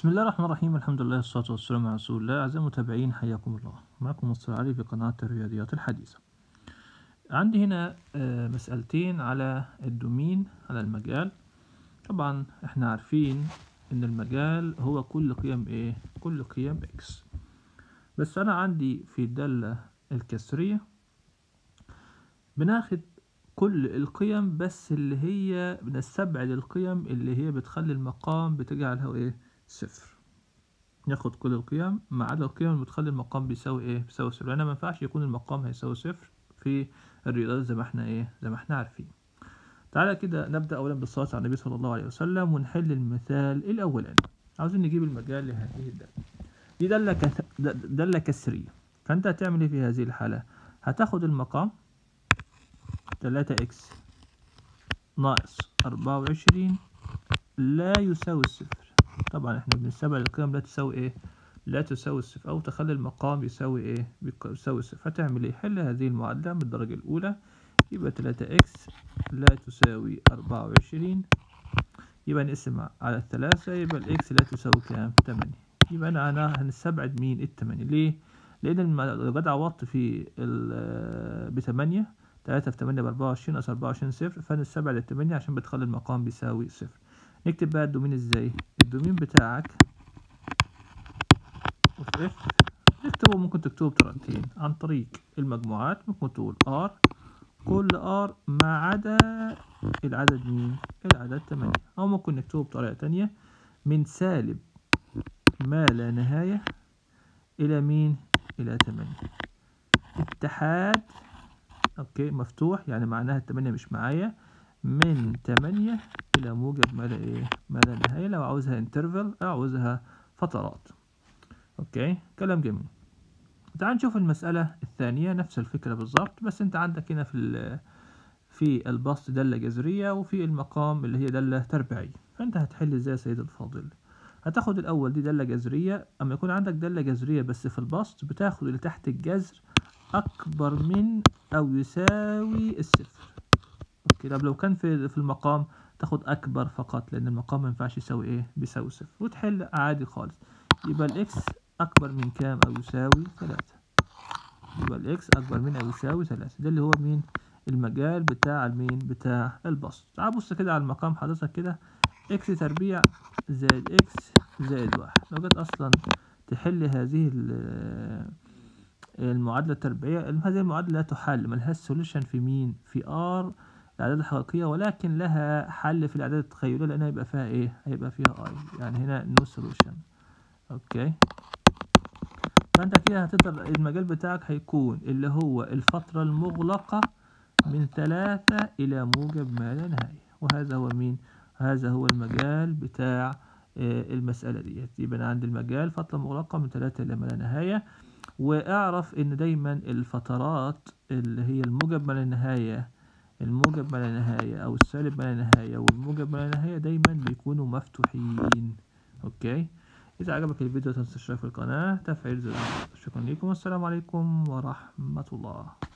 بسم الله الرحمن الرحيم الحمد لله والصلاة والسلام على رسول الله أعزائي المتابعين حياكم الله معكم مصطفى علي في قناة الرياضيات الحديثة عندي هنا آه، مسألتين على الدومين على المجال طبعا احنا عارفين ان المجال هو كل قيم ايه كل قيم اكس بس انا عندي في الدالة الكسرية بناخد كل القيم بس اللي هي بنستبعد القيم اللي هي بتخلي المقام بتجعله ايه صفر ناخد كل القيم ما عدا القيم اللي بتخلي المقام بيساوي ايه بيساوي صفر لان ما ينفعش يكون المقام هيساوي صفر في الرياضيات زي ما احنا ايه زي ما احنا عارفين تعالى كده نبدأ أولا بالصلاة على النبي صلى الله عليه وسلم ونحل المثال الأولاني عاوزين نجيب المجال لهذه الدالة دي دالة كث... دالة كسرية فأنت هتعمل ايه في هذه الحالة هتاخد المقام تلاتة إكس ناقص أربعة وعشرين لا يساوي الصفر طبعا احنا بنستبعد القيم لا تساوي ايه لا تساوي الصفر أو تخلي المقام يساوي ايه يساوي صفر هتعمل ايه حل هذه المعادلة من الدرجة الأولى يبقى تلاتة إكس لا تساوي أربعة وعشرين يبقى نقسم على الثلاثة يبقى الإكس لا تساوي كام تمانية يبقى أنا أنا هنستبعد مين التمانية ليه؟ لأن لو جت عوضت في بتمانية تلاتة في تمانية بأربعة وعشرين ناقص أربعة وعشرين صفر فنستبعد التمانية عشان بتخلي المقام بيساوي صفر نكتب بقى الدومين ازاي الدومين بتاعك اوف اف تكتبه ممكن تكتبه بطريقتين عن طريق المجموعات ممكن تقول ار كل ار ما عدا العدد مين العدد تمانية او ممكن نكتبه بطريقة تانية من سالب ما لا نهاية الى مين الى تمانية اتحاد اوكي مفتوح يعني معناها التمانية مش معايا من تمانية إلى موجب ما لا إيه ما لا نهاية لو عاوزها انترفال أو عاوزها فترات أوكي كلام جميل تعال نشوف المسألة الثانية نفس الفكرة بالظبط بس أنت عندك هنا في في البسط دالة جذرية وفي المقام اللي هي دالة تربيعية فأنت هتحل إزاي يا سيد الفاضل هتاخد الأول دي دالة جذرية أما يكون عندك دالة جذرية بس في البسط بتاخد اللي تحت الجذر أكبر من أو يساوي الصفر اوكي طب لو كان في في المقام تاخد اكبر فقط لان المقام ما ينفعش يساوي ايه بيساوي صفر وتحل عادي خالص يبقى الاكس اكبر من كام او يساوي ثلاثة يبقى الاكس اكبر من او يساوي ثلاثة ده اللي هو مين المجال بتاع المين بتاع البسط تعال بص كده على المقام حضرتك كده اكس تربيع زائد اكس زائد واحد لو جت اصلا تحل هذه المعادلة التربيعية هذه المعادلة لا تحل ملهاش سوليوشن في مين في ار الأعداد الحقيقية ولكن لها حل في الأعداد التخيلية لأنها هيبقى فيها إيه؟ هيبقى فيها أي يعني هنا نو سولوشن أوكي فأنت كده هتقدر المجال بتاعك هيكون اللي هو الفترة المغلقة من ثلاثة إلى موجب ما لا نهاية وهذا هو مين؟ هذا هو المجال بتاع المسألة ديت يبقى أنا عندي المجال فترة مغلقة من ثلاثة إلى ما لا نهاية واعرف إن دايما الفترات اللي هي الموجب ما لا نهاية الموجب ما لا نهاية أو السالب ما لا نهاية والموجب ما لا نهاية دايما بيكونوا مفتوحين أوكي إذا عجبك الفيديو تنسى الاشتراك في القناة تفعيل زر شكرا لكم والسلام عليكم ورحمة الله